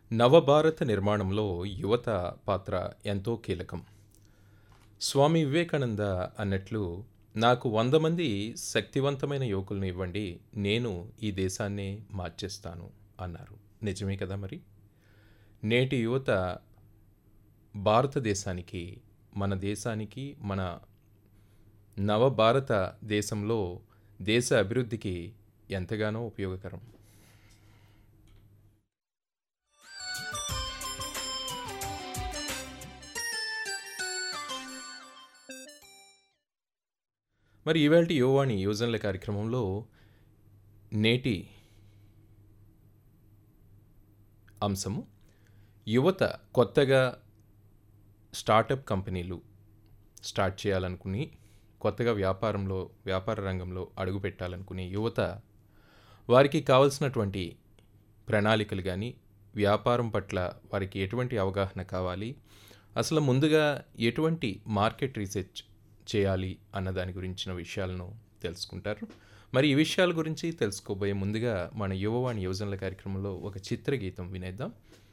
నవభారత నిర్మాణంలో యువత పాత్ర ఎంతో కీలకం స్వామి వివేకానంద అన్నట్లు నాకు వంద మంది శక్తివంతమైన యువకులను ఇవ్వండి నేను ఈ దేశాన్నే మార్చేస్తాను అన్నారు నిజమే కదా మరి నేటి యువత భారతదేశానికి మన దేశానికి మన నవభారత దేశంలో దేశ అభివృద్ధికి ఎంతగానో ఉపయోగకరం మరి ఈవేళ యువవాణి యువజనుల కార్యక్రమంలో నేటి అంశము యువత కొత్తగా స్టార్టప్ కంపెనీలు స్టార్ట్ చేయాలనుకుని కొత్తగా వ్యాపారంలో వ్యాపార రంగంలో అడుగు పెట్టాలనుకునే యువత వారికి కావలసినటువంటి ప్రణాళికలు కానీ వ్యాపారం పట్ల వారికి ఎటువంటి అవగాహన కావాలి అసలు ముందుగా ఎటువంటి మార్కెట్ రీసెర్చ్ చేయాలి అన్న దాని గురించిన విషయాలను తెలుసుకుంటారు మరి ఈ విషయాల గురించి తెలుసుకోబోయే ముందుగా మన యువవాణి యువజనుల కార్యక్రమంలో ఒక చిత్రగీతం వినేద్దాం